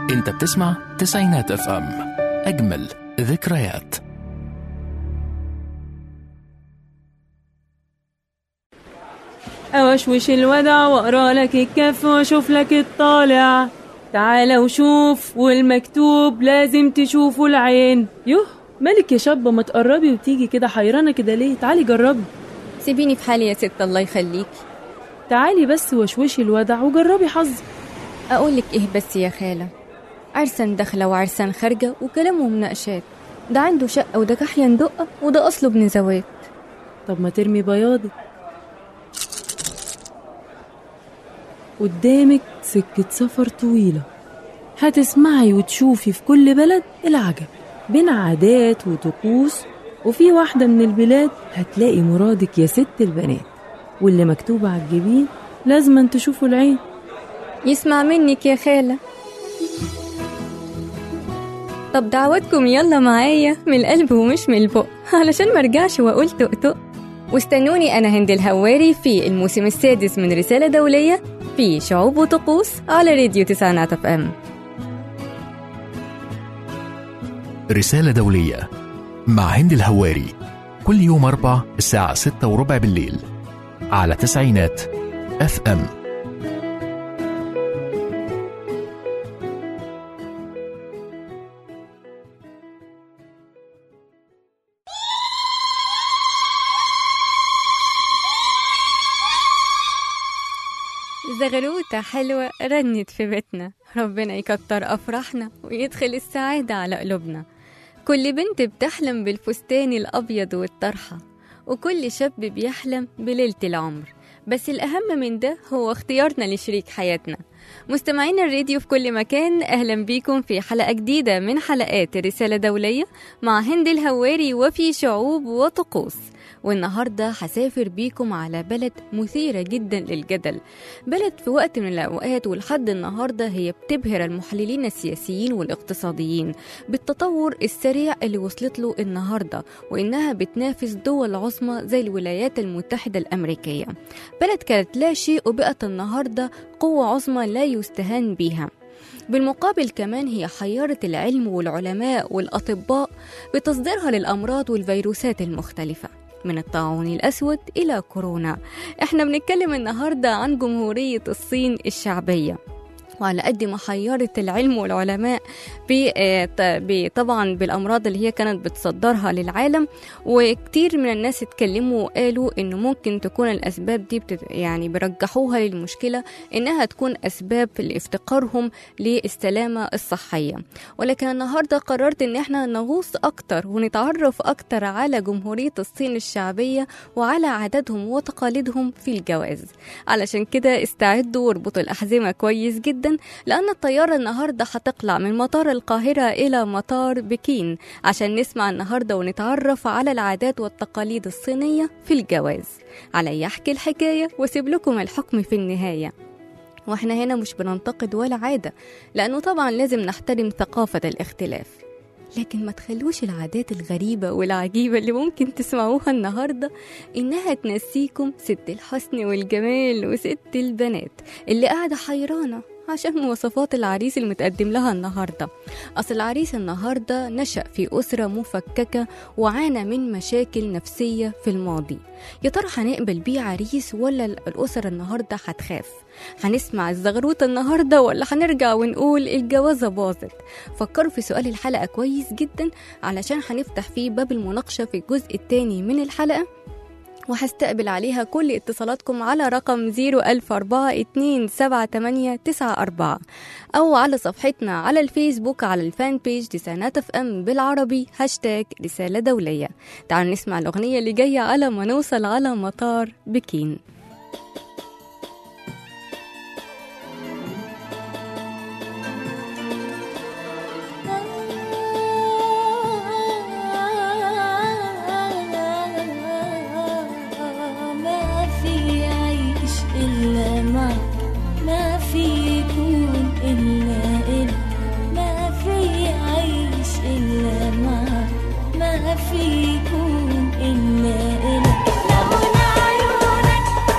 انت بتسمع تسعينات اف ام اجمل ذكريات أوشوش الودع وأقرأ لك الكف وأشوف لك الطالع تعالى وشوف والمكتوب لازم تشوفه العين يوه مالك يا شابة ما تقربي وتيجي كده حيرانة كده ليه تعالي جربي سيبيني في حالي يا ست الله يخليك تعالي بس وشوشي الودع وجربي حظك أقولك إيه بس يا خالة عرسان داخلة وعرسان خارجة وكلامه مناقشات ده عنده شقة وده كحيان دقة وده أصله ابن زوات طب ما ترمي بياضك قدامك سكة سفر طويلة هتسمعي وتشوفي في كل بلد العجب بين عادات وطقوس وفي واحدة من البلاد هتلاقي مرادك يا ست البنات واللي مكتوب على الجبين لازم تشوفوا العين يسمع منك يا خالة طب دعوتكم يلا معايا من القلب ومش من البق علشان مرجعش وأقول تقطق واستنوني أنا هند الهواري في الموسم السادس من رسالة دولية في شعوب وطقوس على راديو تسعينات اف ام رسالة دولية مع هند الهواري كل يوم أربع الساعة ستة وربع بالليل على تسعينات اف ام زغلوتة حلوة رنت في بيتنا ربنا يكتر أفراحنا ويدخل السعادة على قلوبنا كل بنت بتحلم بالفستان الأبيض والطرحة وكل شاب بيحلم بليلة العمر بس الأهم من ده هو اختيارنا لشريك حياتنا مستمعين الراديو في كل مكان أهلا بيكم في حلقة جديدة من حلقات رسالة دولية مع هند الهواري وفي شعوب وطقوس والنهاردة هسافر بيكم على بلد مثيرة جدا للجدل بلد في وقت من الأوقات ولحد النهاردة هي بتبهر المحللين السياسيين والاقتصاديين بالتطور السريع اللي وصلت له النهاردة وإنها بتنافس دول عظمى زي الولايات المتحدة الأمريكية بلد كانت لا شيء وبقت النهاردة قوة عظمى لا يستهان بيها بالمقابل كمان هي حيرت العلم والعلماء والأطباء بتصديرها للأمراض والفيروسات المختلفة من الطاعون الأسود إلى كورونا احنا بنتكلم النهاردة عن جمهورية الصين الشعبية وعلى قد ما حيرت العلم والعلماء طبعا بالامراض اللي هي كانت بتصدرها للعالم وكتير من الناس اتكلموا وقالوا انه ممكن تكون الاسباب دي بتت يعني برجحوها للمشكله انها تكون اسباب لافتقارهم للسلامه الصحيه ولكن النهارده قررت ان احنا نغوص اكتر ونتعرف اكتر على جمهوريه الصين الشعبيه وعلى عاداتهم وتقاليدهم في الجواز علشان كده استعدوا واربطوا الاحزمه كويس جدا جدا لأن الطيارة النهاردة هتقلع من مطار القاهرة إلى مطار بكين عشان نسمع النهاردة ونتعرف على العادات والتقاليد الصينية في الجواز علي أحكي الحكاية واسيب لكم الحكم في النهاية واحنا هنا مش بننتقد ولا عادة لأنه طبعا لازم نحترم ثقافة الاختلاف لكن ما تخلوش العادات الغريبة والعجيبة اللي ممكن تسمعوها النهاردة إنها تنسيكم ست الحسن والجمال وست البنات اللي قاعدة حيرانة عشان مواصفات العريس المتقدم لها النهارده اصل العريس النهارده نشا في اسره مفككه وعانى من مشاكل نفسيه في الماضي يا ترى هنقبل بيه عريس ولا الاسره النهارده هتخاف هنسمع الزغروطه النهارده ولا هنرجع ونقول الجوازه باظت فكروا في سؤال الحلقه كويس جدا علشان هنفتح فيه باب المناقشه في الجزء الثاني من الحلقه وهستقبل عليها كل اتصالاتكم على رقم 010427894 أو على صفحتنا على الفيسبوك على الفان بيج تسعينات اف ام بالعربي هاشتاج رسالة دولية تعالوا نسمع الأغنية اللي جاية على ما نوصل على مطار بكين فيكم إلا إلا لو عيونك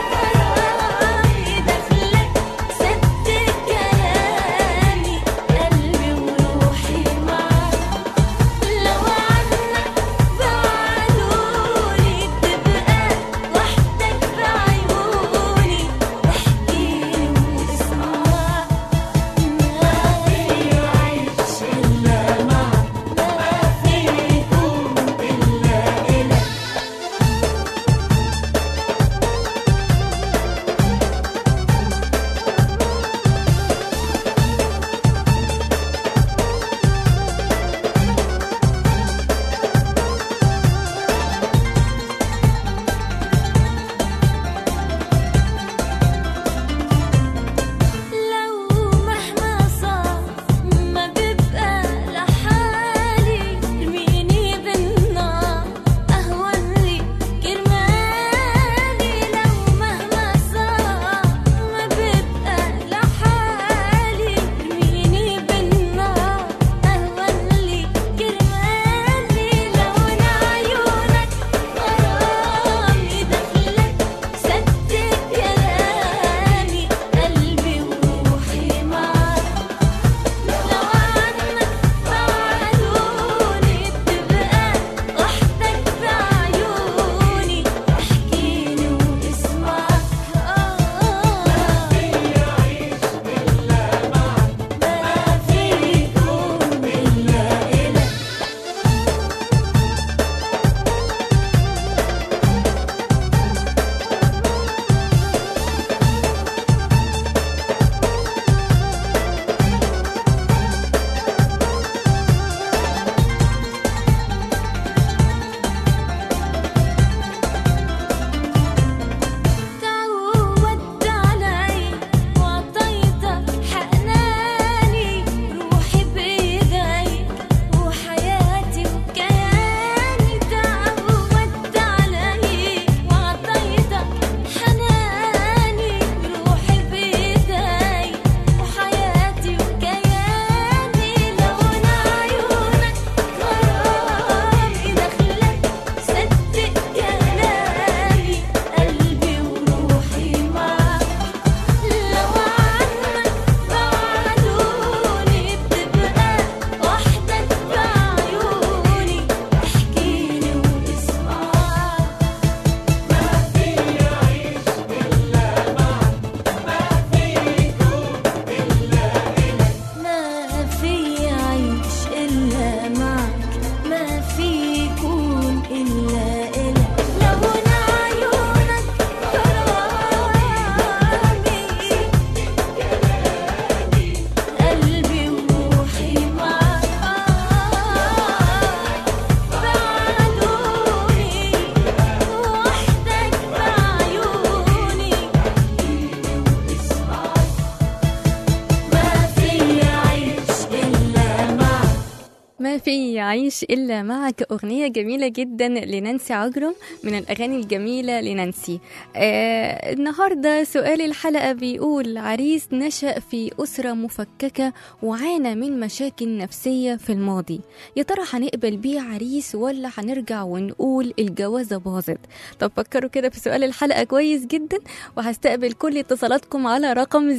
في يعيش إلا معك أغنية جميلة جدا لنانسي عجرم من الأغاني الجميلة لنانسي آه النهاردة سؤال الحلقة بيقول عريس نشأ في أسرة مفككة وعانى من مشاكل نفسية في الماضي يا ترى هنقبل بيه عريس ولا هنرجع ونقول الجوازة باظت طب فكروا كده في سؤال الحلقة كويس جدا وهستقبل كل اتصالاتكم على رقم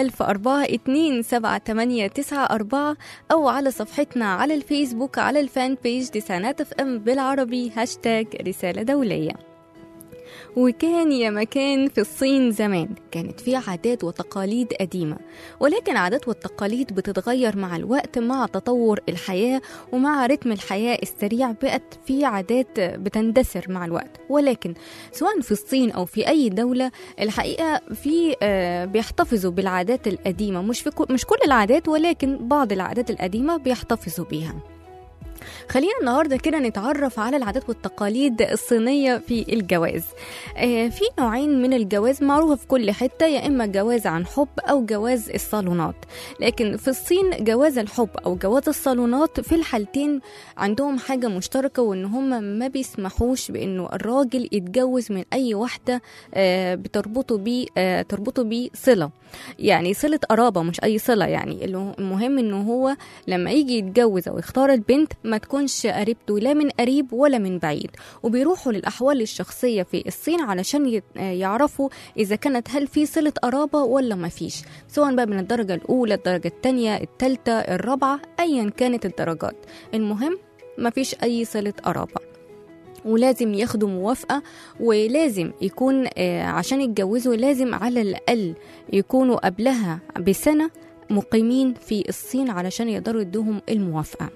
010427894 أو على صفحتنا على الفيسبوك على الفان بيج تسعينات اف ام بالعربي هاشتاج رسالة دولية وكان يا مكان في الصين زمان كانت في عادات وتقاليد قديمة ولكن عادات والتقاليد بتتغير مع الوقت مع تطور الحياة ومع رتم الحياة السريع بقت في عادات بتندثر مع الوقت ولكن سواء في الصين أو في أي دولة الحقيقة في آه، بيحتفظوا بالعادات القديمة مش في كل- مش كل العادات ولكن بعض العادات القديمة بيحتفظوا بيها خلينا النهارده كده نتعرف على العادات والتقاليد الصينيه في الجواز آه، في نوعين من الجواز معروفه في كل حته يا اما جواز عن حب او جواز الصالونات لكن في الصين جواز الحب او جواز الصالونات في الحالتين عندهم حاجه مشتركه وان هم ما بيسمحوش بانه الراجل يتجوز من اي واحده آه، بتربطه بيه آه، تربطه بيه صله يعني صله قرابه مش اي صله يعني اللي- المهم انه هو لما يجي يتجوز او يختار البنت ما تكونش قريبته لا من قريب ولا من بعيد وبيروحوا للاحوال الشخصيه في الصين علشان ي- آه يعرفوا اذا كانت هل في صله قرابه ولا ما فيش سواء بقى من الدرجه الاولى الدرجه الثانيه الثالثه الرابعه ايا كانت الدرجات المهم ما فيش اي صله قرابه ولازم ياخدوا موافقة ولازم يكون آه، عشان يتجوزوا لازم على الأقل يكونوا قبلها بسنة مقيمين في الصين علشان يقدروا يدوهم الموافقة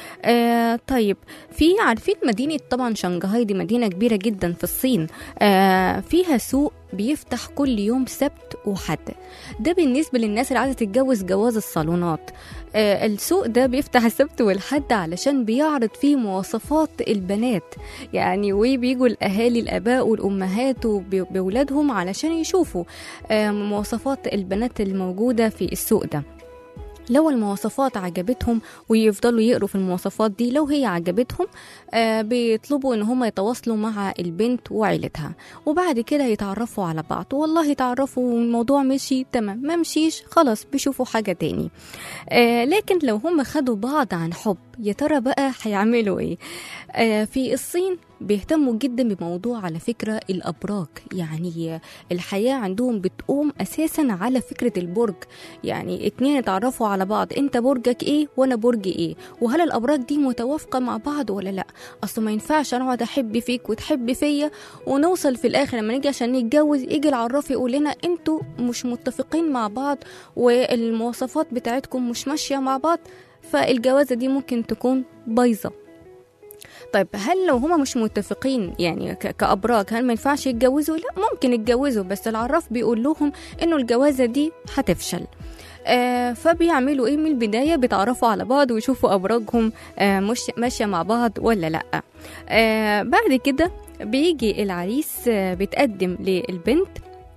آه طيب في عارفين مدينة طبعا شنغهاي دي مدينة كبيرة جدا في الصين آه فيها سوق بيفتح كل يوم سبت وحد ده بالنسبة للناس اللي عايزة تتجوز جواز الصالونات آه السوق ده بيفتح السبت والحد علشان بيعرض فيه مواصفات البنات يعني وبيجوا الأهالي الآباء والأمهات وب- بأولادهم علشان يشوفوا آه مواصفات البنات الموجودة في السوق ده لو المواصفات عجبتهم ويفضلوا يقروا في المواصفات دي لو هي عجبتهم آه بيطلبوا ان هم يتواصلوا مع البنت وعيلتها وبعد كده يتعرفوا على بعض والله يتعرفوا والموضوع مشي تمام ما مشيش خلاص بيشوفوا حاجة تاني آه لكن لو هم خدوا بعض عن حب يا ترى بقى هيعملوا ايه آه في الصين بيهتموا جدا بموضوع على فكرة الأبراج يعني الحياة عندهم بتقوم أساسا على فكرة البرج يعني اتنين اتعرفوا على بعض انت برجك ايه وانا برجي ايه وهل الابراج دي متوافقه مع بعض ولا لا اصل ما ينفعش انا اقعد احب فيك وتحب فيا ونوصل في الاخر لما نيجي عشان نتجوز يجي العراف يقول لنا انتوا مش متفقين مع بعض والمواصفات بتاعتكم مش ماشيه مع بعض فالجوازه دي ممكن تكون بايظه طيب هل لو هما مش متفقين يعني ك- كأبراج هل ما ينفعش يتجوزوا؟ لا ممكن يتجوزوا بس العراف بيقول لهم انه الجوازة دي هتفشل آه فبيعملوا ايه من البداية بيتعرفوا على بعض ويشوفوا أبراجهم آه مش ماشية مع بعض ولا لأ آه بعد كده بيجي العريس آه بيتقدم للبنت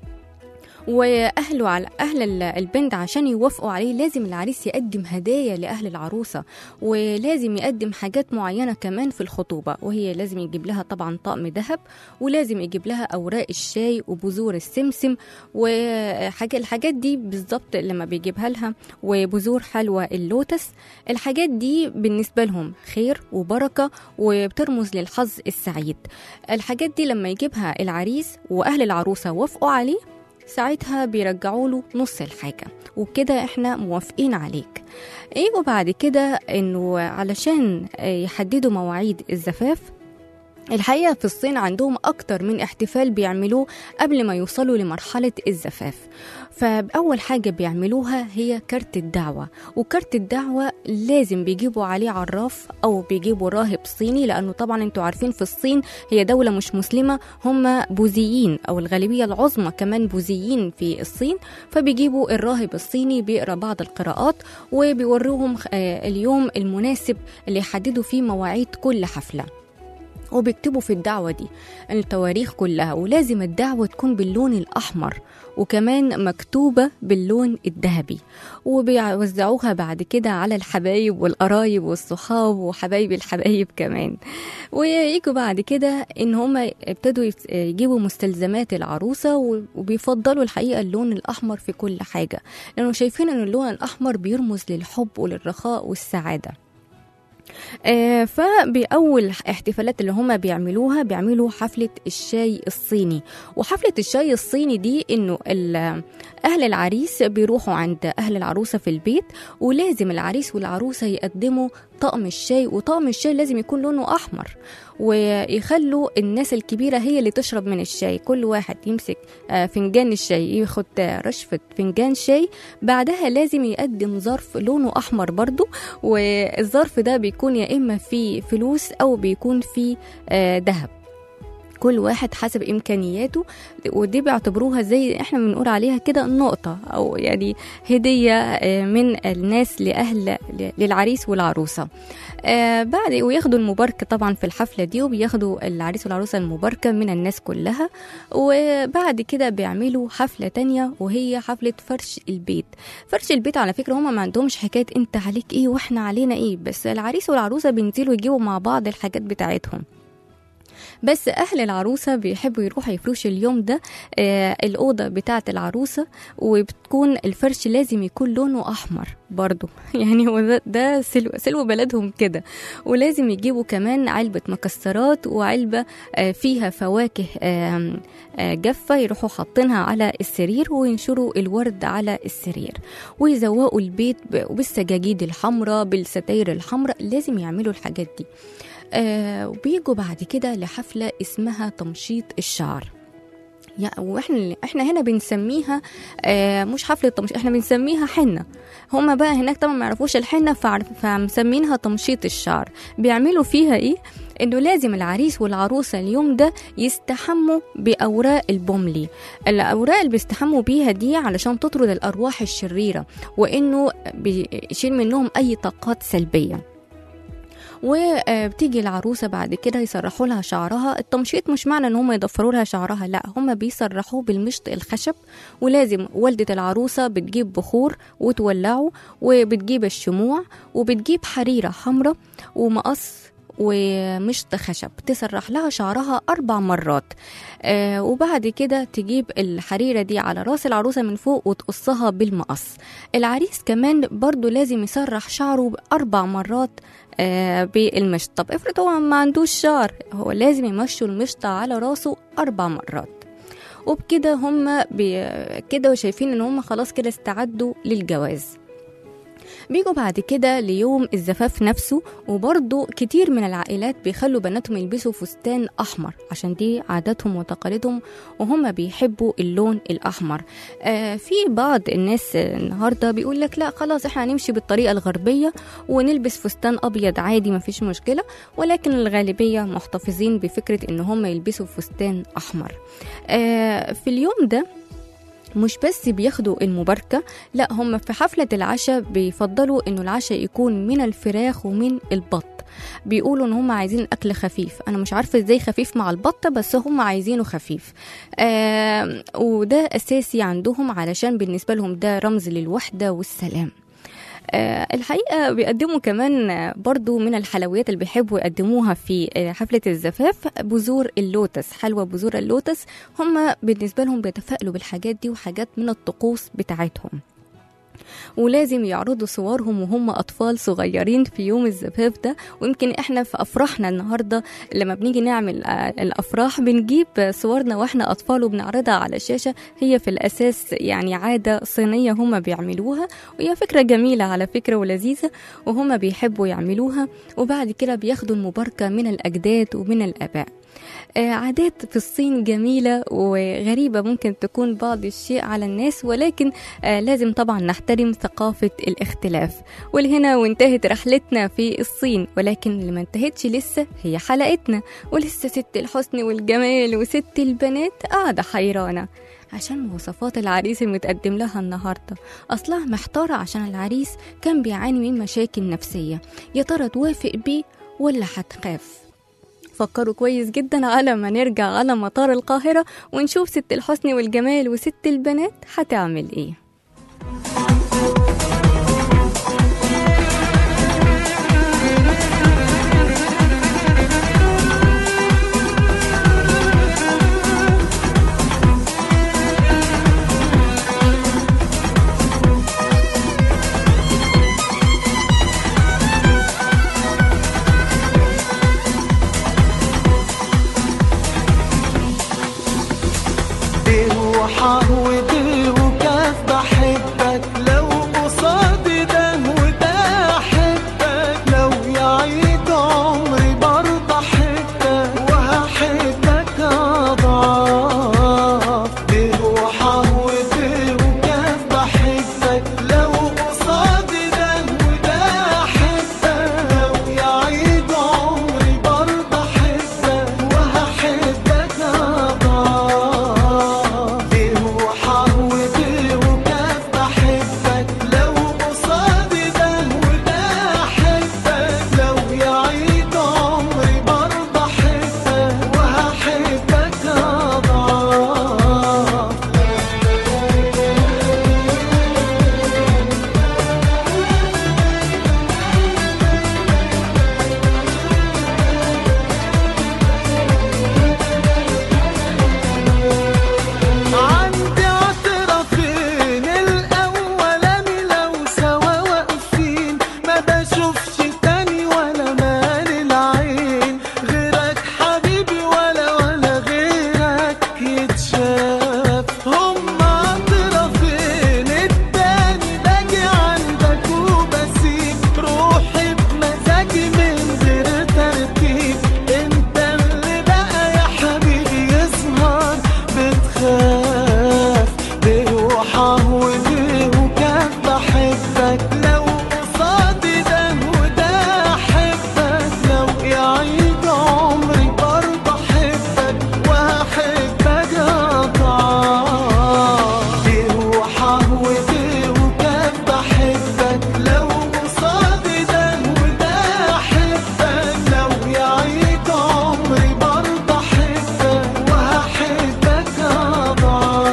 واهله على اهل ال- البنت عشان يوافقوا عليه لازم العريس يقدم هدايا لاهل العروسه ولازم يقدم حاجات معينه كمان في الخطوبه وهي لازم يجيب لها طبعا طقم ذهب ولازم يجيب لها اوراق الشاي وبذور السمسم وحاجه الحاجات دي بالظبط لما بيجيبها لها وبذور حلوى اللوتس الحاجات دي بالنسبه لهم خير وبركه وبترمز للحظ السعيد الحاجات دي لما يجيبها العريس واهل العروسه وافقوا عليه ساعتها بيرجعوا له نص الحاجة وبكده احنا موافقين عليك يجوا بعد كده انه علشان يحددوا مواعيد الزفاف الحقيقة في الصين عندهم أكتر من احتفال بيعملوه قبل ما يوصلوا لمرحلة الزفاف فأول حاجة بيعملوها هي كارت الدعوة وكارت الدعوة لازم بيجيبوا عليه عراف أو بيجيبوا راهب صيني لأنه طبعا انتوا عارفين في الصين هي دولة مش مسلمة هم بوذيين أو الغالبية العظمى كمان بوذيين في الصين فبيجيبوا الراهب الصيني بيقرأ بعض القراءات وبيوروهم آه، اليوم المناسب اللي يحددوا فيه مواعيد كل حفلة وبيكتبوا في الدعوة دي التواريخ كلها ولازم الدعوة تكون باللون الأحمر وكمان مكتوبة باللون الذهبي وبيوزعوها بعد كده على الحبايب والقرايب والصحاب وحبايب الحبايب كمان ويجوا بعد كده ان هم ابتدوا يس- يجيبوا مستلزمات العروسة و- وبيفضلوا الحقيقة اللون الأحمر في كل حاجة لأنه شايفين ان اللون الأحمر بيرمز للحب وللرخاء والسعادة آه، فبأول احتفالات اللي هم بيعملوها بيعملوا حفلة الشاي الصيني وحفلة الشاي الصيني دي انه ال- اهل العريس بيروحوا عند اهل العروسة في البيت ولازم العريس والعروسة يقدموا طقم الشاي وطقم الشاي لازم يكون لونه احمر ويخلوا الناس الكبيرة هي اللي تشرب من الشاي كل واحد يمسك آه، فنجان الشاي ياخد آه، رشفة فنجان شاي بعدها لازم يقدم ظرف لونه أحمر برضو والظرف ده بيكون يا إما فيه فلوس أو بيكون فيه آه، ذهب كل واحد حسب امكانياته ودي بيعتبروها زي احنا بنقول عليها كده نقطه او يعني هديه آه، من الناس لاهل للعريس والعروسه آه بعد وياخدوا المباركه طبعا في الحفله دي وبياخدوا العريس والعروسه المباركه من الناس كلها وبعد كده بيعملوا حفله تانية وهي حفله فرش البيت فرش البيت على فكره هما ما عندهمش حكايه انت عليك ايه واحنا علينا ايه بس العريس والعروسه بينزلوا يجيبوا مع بعض الحاجات بتاعتهم بس اهل العروسه بيحبوا يروحوا يفرشوا اليوم ده آه الاوضه بتاعه العروسه وبتكون الفرش لازم يكون لونه احمر برضو يعني هو ده, ده سلو, سلو بلدهم كده ولازم يجيبوا كمان علبه مكسرات وعلبه آه فيها فواكه آه آه جافه يروحوا حاطينها على السرير وينشروا الورد على السرير ويزوقوا البيت ب- بالسجاجيد الحمراء بالستاير الحمراء لازم يعملوا الحاجات دي آه وبيجوا بعد كده لحفلة اسمها تمشيط الشعر يا واحنا احنا هنا بنسميها آه مش حفله تمشيط احنا بنسميها حنه هما بقى هناك طبعا ما يعرفوش الحنه فعرف- فمسمينها تمشيط الشعر بيعملوا فيها ايه انه لازم العريس والعروسه اليوم ده يستحموا باوراق البوملي الاوراق اللي بيستحموا بيها دي علشان تطرد الارواح الشريره وانه بيشيل منهم اي طاقات سلبيه وبتيجي العروسه بعد كده يسرحوا لها شعرها التمشيط مش معنى ان هم يضفروا لها شعرها لا هم بيسرحوه بالمشط الخشب ولازم والده العروسه بتجيب بخور وتولعه وبتجيب الشموع وبتجيب حريره حمراء ومقص ومشط خشب تسرح لها شعرها أربع مرات آه وبعد كده تجيب الحريرة دي على راس العروسة من فوق وتقصها بالمقص العريس كمان برضو لازم يسرح شعره أربع مرات آه بالمشط طب افرض هو ما عندوش شعر هو لازم يمشوا المشط على راسه أربع مرات وبكده هم بي- كده وشايفين ان هم خلاص كده استعدوا للجواز بيجوا بعد كده ليوم الزفاف نفسه وبرضه كتير من العائلات بيخلوا بناتهم يلبسوا فستان أحمر عشان دي عاداتهم وتقاليدهم وهم بيحبوا اللون الأحمر آه في بعض الناس النهاردة بيقول لك لا خلاص احنا هنمشي بالطريقة الغربية ونلبس فستان أبيض عادي مفيش مشكلة ولكن الغالبية محتفظين بفكرة ان هم يلبسوا فستان أحمر آه في اليوم ده مش بس بياخدوا المباركة لا هم في حفلة العشاء بيفضلوا انه العشاء يكون من الفراخ ومن البط بيقولوا ان هم عايزين اكل خفيف انا مش عارفه ازاي خفيف مع البطه بس هم عايزينه خفيف آه وده اساسي عندهم علشان بالنسبه لهم ده رمز للوحده والسلام آه، الحقيقة بيقدموا كمان آه، برضو من الحلويات اللي بيحبوا يقدموها في آه، حفلة الزفاف بذور اللوتس حلوى بذور اللوتس هم بالنسبة لهم بيتفائلوا بالحاجات دي وحاجات من الطقوس بتاعتهم ولازم يعرضوا صورهم وهم أطفال صغيرين في يوم الزفاف ده ويمكن إحنا في أفراحنا النهاردة لما بنيجي نعمل آه، الأفراح بنجيب آه، صورنا وإحنا أطفال وبنعرضها على الشاشة هي في الأساس يعني عادة صينية هم بيعملوها وهي فكرة جميلة على فكرة ولذيذة وهم بيحبوا يعملوها وبعد كده بياخدوا المباركة من الأجداد ومن الآباء آه، عادات في الصين جميلة وغريبة ممكن تكون بعض الشيء على الناس ولكن آه، لازم طبعا نحترم ثقافة الاختلاف ولهنا وانتهت رحلتنا في الصين ولكن اللي ما انتهتش لسه هي حلقتنا ولسه ست الحسن والجمال وست البنات قاعدة حيرانة عشان مواصفات العريس المتقدم لها النهاردة أصلها محتارة عشان العريس كان بيعاني من مشاكل نفسية يا ترى توافق بيه ولا هتخاف فكروا كويس جدا على ما نرجع على مطار القاهرة ونشوف ست الحسن والجمال وست البنات هتعمل ايه بروحه ودي وكاف بحبك لو قصادي ده وده احبك لو يعيد عمري برضه احبك وهحبك اضعاف بروحه ودي وكاف بحبك لو قصادي ده وده احبك لو يعيد عمري برضه احبك وهحبك اضعاف بروحه ودي وكاف بحبك لو قصادي ده وده احبك لو يعيد عمري برضه احبك وهحبك اضعاف عندي اعترافين الاولاني لو سوا واقفين ما بشوفش تاني ولا مال العين غيرك حبيبي ولا ولا غيرك يتشاف هم اعترافين التاني باجي عندك وبسيب روحي بمزاجي من غير ترتيب انت اللي بقى يا حبيبي يظهر بتخاف بروحه ودي وكان بحبك لو قصادي ده وده احبك لو يعيد عمري برضه احبك وهحبك اضعاف بروحه ودي وكان بحبك لو قصادي ده وده احبك لو يعيد عمري برضه احبك وهحبك اضعاف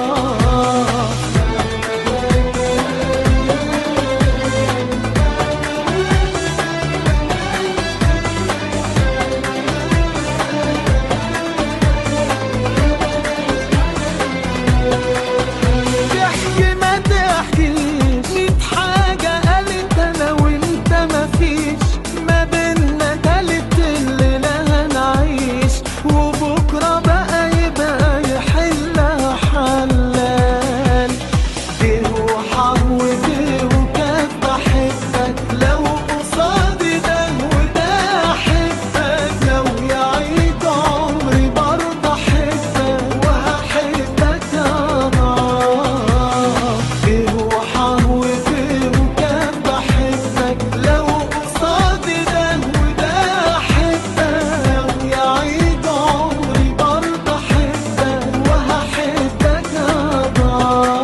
تحكي ما تحكيش ميت حاجة قالت أنا وأنت مفيش ما بينا تالت الليلة هنعيش وبكرة بقى يبقى يحلها حلال بروحه ودي وكان بحبك لو قصادي ده وده أحبك لو يعيد عمري برضه أحبك وهحبك أضعاف بروحه ودي وكان بحبك لو قصادي ده وده أحبك لو يعيد عمري برضه أحبك وهحبك أضعاف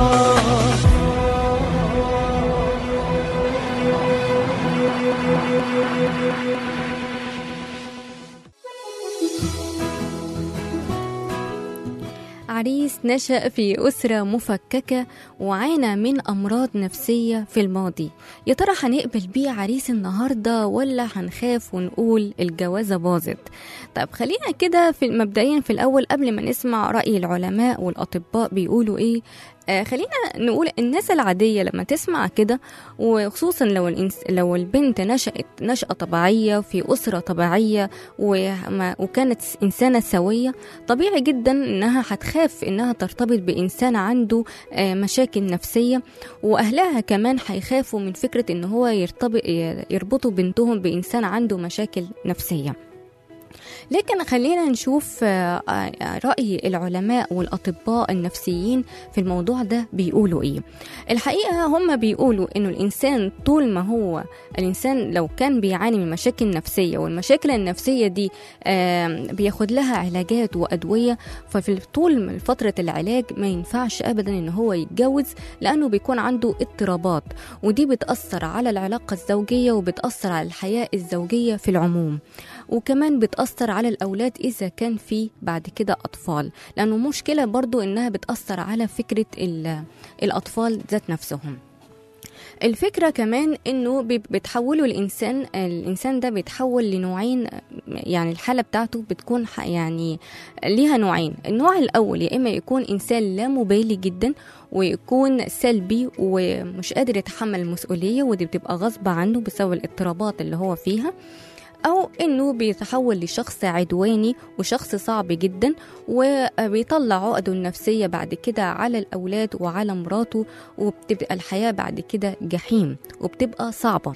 عريس نشأ في أسرة مفككة وعانى من أمراض نفسية في الماضي يا ترى هنقبل بيه عريس النهاردة ولا هنخاف ونقول الجوازة باظت طب خلينا كده في مبدئيا في الأول قبل ما نسمع رأي العلماء والأطباء بيقولوا إيه آه خلينا نقول الناس العادية لما تسمع كده وخصوصا لو الإنس لو البنت نشأت نشأة طبيعية في أسرة طبيعية وما وكانت إنسانة سوية طبيعي جدا إنها هتخاف إنها ترتبط بإنسان عنده آه مشاكل نفسية وأهلها كمان هيخافوا من فكرة إن هو يرتبط يربطوا بنتهم بإنسان عنده مشاكل نفسية لكن خلينا نشوف آه، آه، رأي العلماء والأطباء النفسيين في الموضوع ده بيقولوا إيه الحقيقة هم بيقولوا إنه الإنسان طول ما هو الإنسان لو كان بيعاني من مشاكل نفسية والمشاكل النفسية دي آم، بياخد لها علاجات وأدوية ففي طول فترة العلاج ما ينفعش أبدا إن هو يتجوز لأنه بيكون عنده اضطرابات ودي بتأثر على العلاقة الزوجية وبتأثر على الحياة الزوجية في العموم وكمان بتأثر على الأولاد إذا كان في بعد كده أطفال لأنه مشكلة برضو إنها بتأثر على فكرة ال- الأطفال ذات نفسهم الفكرة كمان انه بي- بتحوله الانسان الانسان ده بيتحول لنوعين يعني الحالة بتاعته بتكون ح- يعني ليها نوعين النوع الاول يا اما يكون انسان لا مبالي جدا ويكون سلبي ومش قادر يتحمل المسؤولية ودي بتبقى غصب عنه بسبب الاضطرابات اللي هو فيها أو إنه بيتحول لشخص عدواني وشخص صعب جدا وبيطلع عقده النفسية بعد كده على الأولاد وعلى مراته وبتبقى الحياة بعد كده جحيم وبتبقى صعبة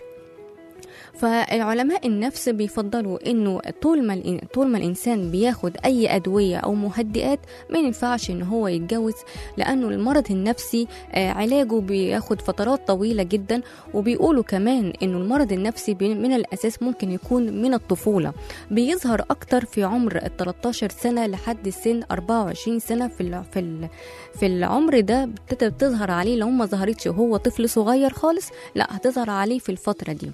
فالعلماء النفس بيفضلوا انه طول ما الإن- طول ما الانسان بياخد اي ادويه او مهدئات ما ينفعش ان هو يتجوز لانه المرض النفسي آه، علاجه بياخد فترات طويله جدا وبيقولوا كمان انه المرض النفسي بي- من الاساس ممكن يكون من الطفوله بيظهر اكتر في عمر ال 13 سنه لحد سن 24 سنه في ال في ال في العمر ده بتبتدي تظهر عليه لو ما ظهرتش وهو طفل صغير خالص لا هتظهر عليه في الفتره دي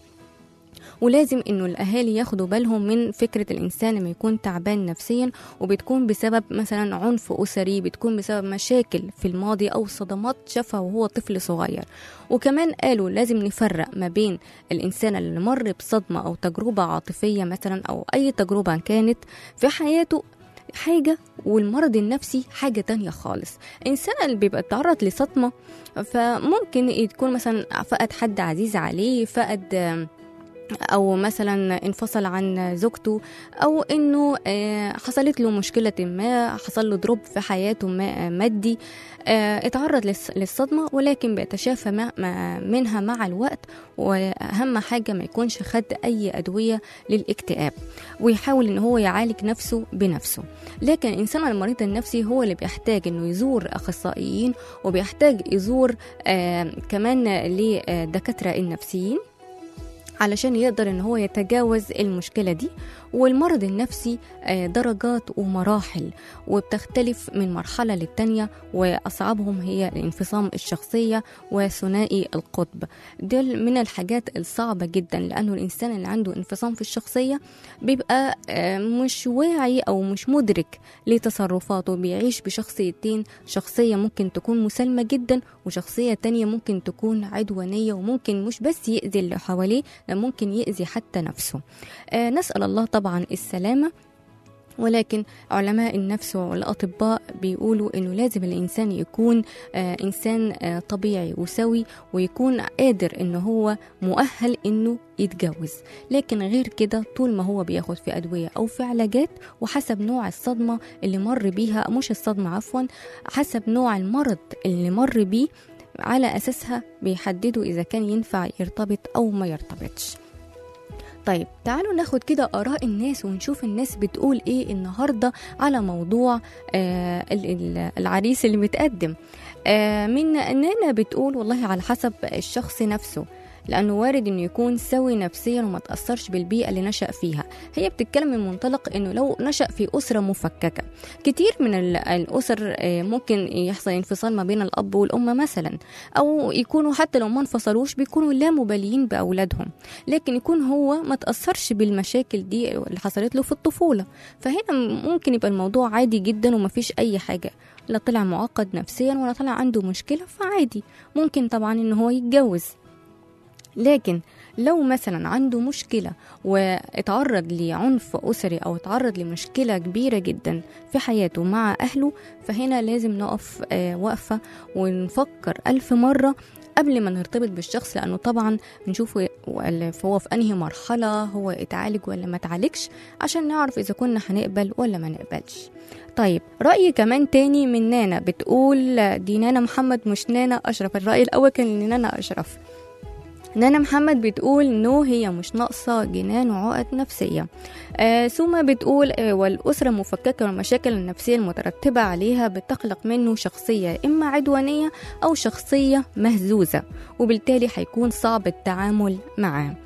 ولازم انه الاهالي ياخدوا بالهم من فكره الانسان لما يكون تعبان نفسيا وبتكون بسبب مثلا عنف اسري بتكون بسبب مشاكل في الماضي او صدمات شافها وهو طفل صغير وكمان قالوا لازم نفرق ما بين الانسان اللي مر بصدمه او تجربه عاطفيه مثلا او اي تجربه كانت في حياته حاجة والمرض النفسي حاجة تانية خالص الإنسان اللي بيبقى اتعرض لصدمة فممكن يكون مثلا فقد حد عزيز عليه فقد آم، او مثلا انفصل عن زوجته او انه آه، حصلت له مشكله ما حصل له دروب في حياته ما- مادي آه، اتعرض للص- للصدمه ولكن بيتشافى مع- مع- منها مع الوقت واهم حاجه ما يكونش خد اي ادويه للاكتئاب ويحاول ان هو يعالج نفسه بنفسه لكن الانسان المريض النفسي هو اللي بيحتاج انه يزور اخصائيين وبيحتاج يزور آه، كمان لدكاتره النفسيين علشان يقدر ان هو يتجاوز المشكله دي والمرض النفسي آه، درجات ومراحل وبتختلف من مرحله للتانيه واصعبهم هي الانفصام الشخصيه وثنائي القطب دول من الحاجات الصعبه جدا لانه الانسان اللي عنده انفصام في الشخصيه بيبقى آه، مش واعي او مش مدرك لتصرفاته بيعيش بشخصيتين شخصيه ممكن تكون مسالمه جدا وشخصيه تانية ممكن تكون عدوانيه وممكن مش بس يأذي اللي حواليه ده ممكن يأذي حتى نفسه آه نسأل الله طبعا السلامة ولكن علماء النفس والأطباء بيقولوا إنه لازم الإنسان يكون آه إنسان آه طبيعي وسوي ويكون قادر إنه هو مؤهل إنه يتجوز لكن غير كده طول ما هو بياخد في أدوية أو في علاجات وحسب نوع الصدمة اللي مر بيها مش الصدمة عفوا حسب نوع المرض اللي مر بيه على أساسها بيحددوا إذا كان ينفع يرتبط أو ما يرتبطش طيب تعالوا ناخد كده آراء الناس ونشوف الناس بتقول إيه النهاردة على موضوع آه ال- ال- العريس اللي متقدم آه من نانا بتقول والله على حسب الشخص نفسه لأنه وارد إنه يكون سوي نفسيا وما تأثرش بالبيئة اللي نشأ فيها هي بتتكلم من منطلق إنه لو نشأ في أسرة مفككة كتير من ال- الأسر آه، ممكن يحصل انفصال ما بين الأب والأم مثلا أو يكونوا حتى لو ما انفصلوش بيكونوا لا مباليين بأولادهم لكن يكون هو ما تأثرش بالمشاكل دي اللي حصلت له في الطفولة فهنا ممكن يبقى الموضوع عادي جدا ومفيش أي حاجة لا طلع معقد نفسيا ولا طلع عنده مشكلة فعادي ممكن طبعا إن هو يتجوز لكن لو مثلا عنده مشكلة واتعرض لعنف أسري أو اتعرض لمشكلة كبيرة جدا في حياته مع أهله فهنا لازم نقف آه، وقفة ونفكر ألف مرة قبل ما نرتبط بالشخص لأنه طبعا نشوف هو في أنهي مرحلة هو اتعالج ولا ما اتعالجش عشان نعرف إذا كنا هنقبل ولا ما نقبلش طيب رأي كمان تاني من نانا بتقول دي نانا محمد مش نانا أشرف الرأي الأول كان لنانا أشرف نانا محمد بتقول نو هي مش ناقصة جنان وعقد نفسية آه سوما بتقول آه والأسرة مفككة والمشاكل النفسية المترتبة عليها بتخلق منه شخصية إما عدوانية أو شخصية مهزوزة وبالتالي هيكون صعب التعامل معاه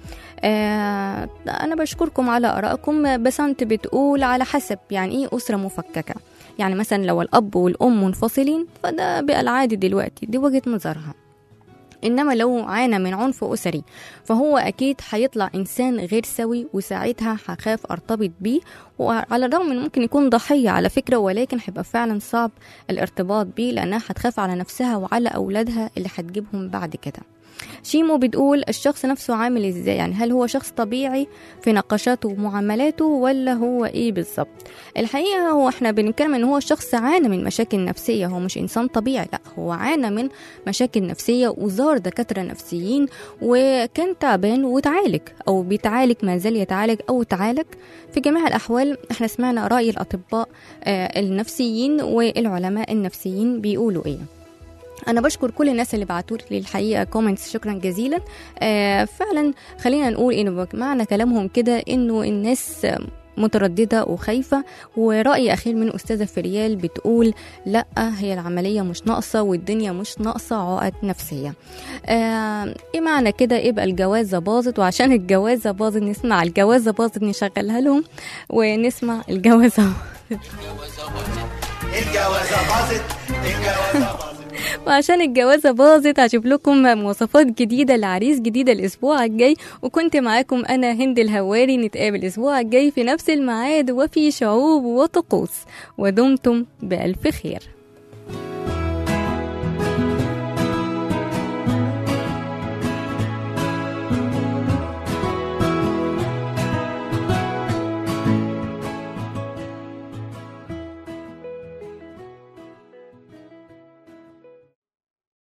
آه أنا بشكركم على آرائكم بسنت بتقول على حسب يعني إيه أسرة مفككة يعني مثلا لو الأب والأم منفصلين فده بقى العادي دلوقتي دي وجهة نظرها انما لو عانى من عنف اسري فهو اكيد هيطلع انسان غير سوي وساعتها هخاف ارتبط بيه وعلى الرغم من ممكن يكون ضحيه على فكره ولكن هيبقى فعلا صعب الارتباط بيه لانها هتخاف على نفسها وعلى اولادها اللي هتجيبهم بعد كده شيمو بتقول الشخص نفسه عامل ازاي يعني هل هو شخص طبيعي في نقاشاته ومعاملاته ولا هو ايه بالظبط الحقيقه هو احنا بنتكلم ان هو شخص عانى من مشاكل نفسيه هو مش انسان طبيعي لا هو عانى من مشاكل نفسيه وزار دكاتره نفسيين وكان تعبان وتعالج او بيتعالج ما زال يتعالج او تعالج في جميع الاحوال احنا سمعنا راي الاطباء آه، النفسيين والعلماء النفسيين بيقولوا ايه انا بشكر كل الناس اللي بعتوا لي الحقيقه كومنتس شكرا جزيلا آه فعلا خلينا نقول انه معنى كلامهم كده انه الناس آه، مترددة وخايفة ورأي أخير من أستاذة فريال بتقول لا هي العملية مش ناقصة والدنيا مش ناقصة عقد نفسية آه إيه معنى كده يبقى الجوازة باظت وعشان الجوازة باظت نسمع الجوازة باظت نشغلها لهم ونسمع الجوازة الجوازة باظت الجوازة باظت وعشان الجوازة باظت هشوف لكم مواصفات جديدة لعريس جديدة الأسبوع الجاي وكنت معاكم أنا هند الهواري نتقابل الأسبوع الجاي في نفس الميعاد وفي شعوب وطقوس ودمتم بألف خير